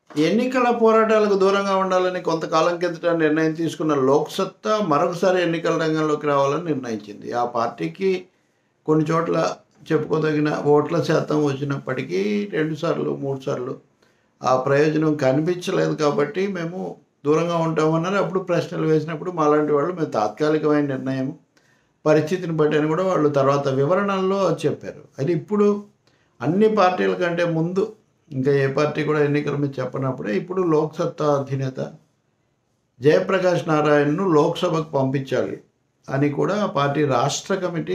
ఎన్నికల పోరాటాలకు దూరంగా ఉండాలని కొంతకాలం కిందట నిర్ణయం తీసుకున్న లోక్సత్తా మరొకసారి ఎన్నికల రంగంలోకి రావాలని నిర్ణయించింది ఆ పార్టీకి కొన్ని చోట్ల చెప్పుకోదగిన ఓట్ల శాతం వచ్చినప్పటికీ రెండుసార్లు మూడు సార్లు ఆ ప్రయోజనం కనిపించలేదు కాబట్టి మేము దూరంగా ఉంటామన్నారు అప్పుడు ప్రశ్నలు వేసినప్పుడు మాలాంటి వాళ్ళు మేము తాత్కాలికమైన నిర్ణయం పరిస్థితిని బట్టి అని కూడా వాళ్ళు తర్వాత వివరణల్లో చెప్పారు అది ఇప్పుడు అన్ని పార్టీల కంటే ముందు ఇంకా ఏ పార్టీ కూడా ఎన్నికల మీద చెప్పనప్పుడే ఇప్పుడు లోక్సత్తా అధినేత జయప్రకాష్ నారాయణను లోక్సభకు పంపించాలి అని కూడా ఆ పార్టీ రాష్ట్ర కమిటీ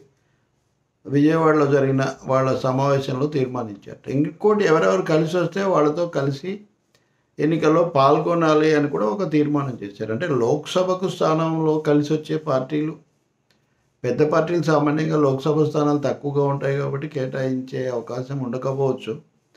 విజయవాడలో జరిగిన వాళ్ళ సమావేశంలో తీర్మానించారు ఇంకోటి ఎవరెవరు కలిసి వస్తే వాళ్ళతో కలిసి ఎన్నికల్లో పాల్గొనాలి అని కూడా ఒక తీర్మానం చేశారు అంటే లోక్సభకు స్థానంలో కలిసి వచ్చే పార్టీలు పెద్ద పార్టీలు సామాన్యంగా లోక్సభ స్థానాలు తక్కువగా ఉంటాయి కాబట్టి కేటాయించే అవకాశం ఉండకపోవచ్చు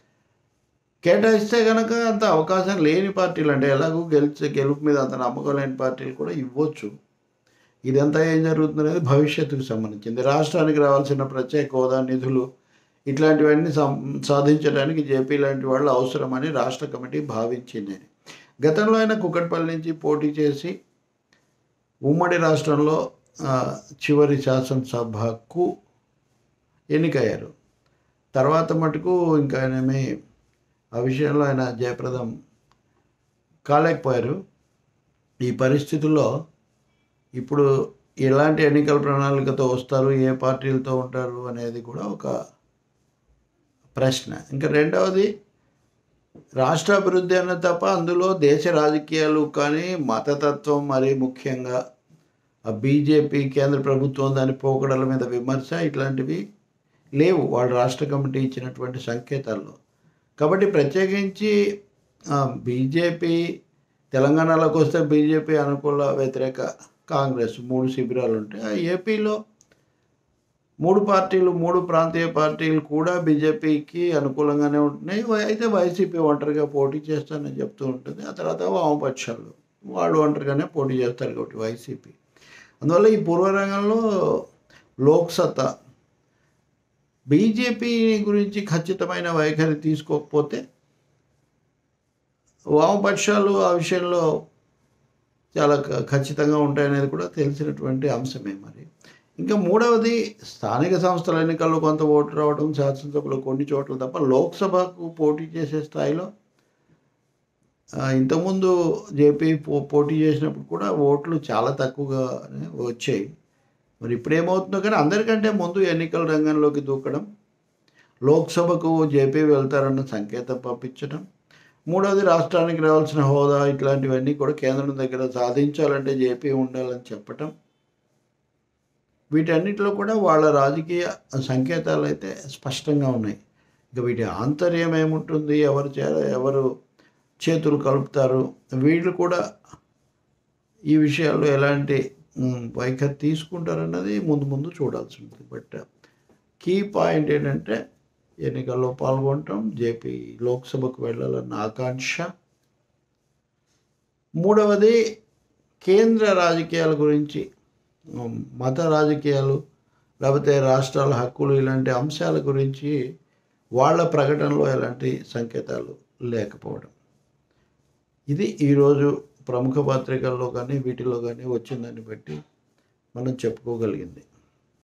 కేటాయిస్తే కనుక అంత అవకాశం లేని పార్టీలు అంటే ఎలాగో గెలిచే గెలుపు మీద అంత నమ్మకం లేని పార్టీలు కూడా ఇవ్వచ్చు ఇదంతా ఏం జరుగుతుంది అనేది భవిష్యత్తుకు సంబంధించింది రాష్ట్రానికి రావాల్సిన ప్రత్యేక హోదా నిధులు ఇట్లాంటివన్నీ సం- సాధించడానికి జేపీ లాంటి వాళ్ళు అవసరమని రాష్ట్ర కమిటీ భావించింది గతంలో ఆయన కుకట్పల్లి నుంచి పోటీ చేసి ఉమ్మడి రాష్ట్రంలో ఆ, చివరి శాసనసభకు ఎన్నికయ్యారు తర్వాత మటుకు ఇంకా ఆయనేమి ఆ విషయంలో ఆయన జయప్రదం కాలేకపోయారు ఈ పరిస్థితుల్లో ఇప్పుడు ఎలాంటి ఎన్నికల ప్రణాళికతో వస్తారు ఏ పార్టీలతో ఉంటారు అనేది కూడా ఒక ప్రశ్న ఇంకా రెండవది రాష్ట్ర అభివృద్ధి అన్న తప్ప అందులో దేశ రాజకీయాలు కానీ మతతత్వం మరీ ముఖ్యంగా ఆ బీజేపీ కేంద్ర ప్రభుత్వం దాని పోకడల మీద విమర్శ ఇట్లాంటివి లేవు వాళ్ళ రాష్ట్ర కమిటీ ఇచ్చినటువంటి సంకేతాల్లో కాబట్టి ప్రత్యేకించి బీజేపీ తెలంగాణలోకి వస్తే బీజేపీ అనుకూల వ్యతిరేక కాంగ్రెస్ మూడు శిబిరాలు ఉంటాయి ఆ ఏపీలో మూడు పార్టీలు మూడు ప్రాంతీయ పార్టీలు కూడా బీజేపీకి అనుకూలంగానే ఉంటున్నాయి వై- అయితే వైసీపీ ఒంటరిగా పోటీ చేస్తానని చెప్తూ ఉంటుంది ఆ తర్వాత వామపక్షాలు వాళ్ళు ఒంటరిగానే పోటీ చేస్తారు కాబట్టి వైసీపీ అందువల్ల ఈ పూర్వరంగంలో లోక్సత్తా బీజేపీ గురించి ఖచ్చితమైన వైఖరి తీసుకోకపోతే వామపక్షాలు ఆ విషయంలో చాలా క- ఖచ్చితంగా ఉంటాయనేది కూడా తెలిసినటువంటి అంశమే మరి ఇంకా మూడవది స్థానిక సంస్థల ఎన్నికల్లో కొంత ఓటు రావడం శాసనసభలో కొన్ని చోట్ల తప్ప లోక్సభకు పోటీ చేసే స్థాయిలో ఆ, ఇంతకుముందు జేపీ పో పోటీ చేసినప్పుడు కూడా ఓట్లు చాలా తక్కువగా వచ్చాయి మరి ఇప్పుడు ఏమవుతుందో కానీ అందరికంటే ముందు ఎన్నికల రంగంలోకి దూకడం లోక్సభకు జేపీ వెళ్తారన్న సంకేతం పంపించడం మూడవది రాష్ట్రానికి రావాల్సిన హోదా ఇట్లాంటివన్నీ కూడా కేంద్రం దగ్గర సాధించాలంటే జేపీ ఉండాలని చెప్పటం వీటన్నిటిలో కూడా వాళ్ళ రాజకీయ సంకేతాలు అయితే స్పష్టంగా ఉన్నాయి ఇక వీటి ఆంతర్యం ఏముంటుంది ఎవరు చే ఎవరు చేతులు కలుపుతారు వీళ్ళు కూడా ఈ విషయాల్లో ఎలాంటి మ్, వైఖరి తీసుకుంటారన్నది ముందు ముందు చూడాల్సి ఉంటుంది బట్ కీ పాయింట్ ఏంటంటే ఎన్నికల్లో పాల్గొనటం జేపీ లోక్సభకు వెళ్ళాలన్న ఆకాంక్ష మూడవది కేంద్ర రాజకీయాల గురించి ఉమ్, మత రాజకీయాలు లేకపోతే రాష్ట్రాల హక్కులు ఇలాంటి అంశాల గురించి వాళ్ళ ప్రకటనలో ఎలాంటి సంకేతాలు లేకపోవడం ఇది ఈరోజు ప్రముఖ పత్రికల్లో కానీ వీటిలో కానీ వచ్చిందని బట్టి మనం చెప్పుకోగలిగింది